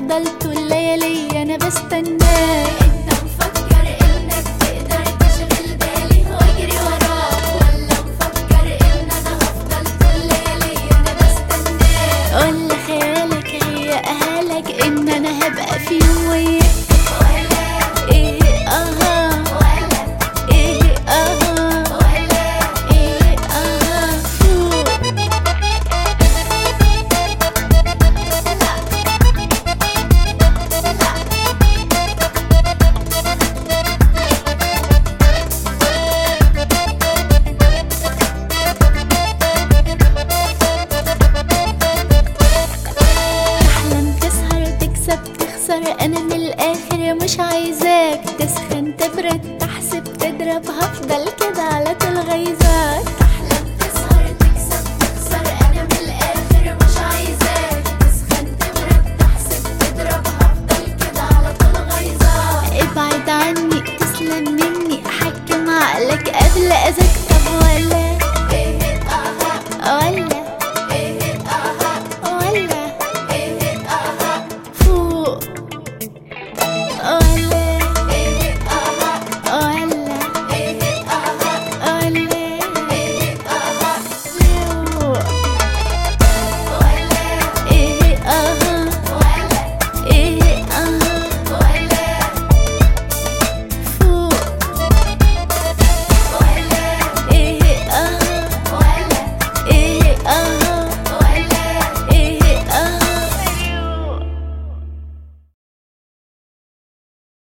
هفضل طول ليالي انا بستناك انت مفكر انك تقدر تشغل بالي واجري وراك ولا مفكر ان انا هفضل طول ليالي انا بستناك قول خيالك هي اهلك ان انا هبقى في يوم وياك ولا ايه اها ولا ايه اها ولا ايه اها فوق تحلم تسهر تكسب تخسر انا من الاخر مش عايزاك تسخن تبرد تحسب تضرب هفضل كده على طول غيظاك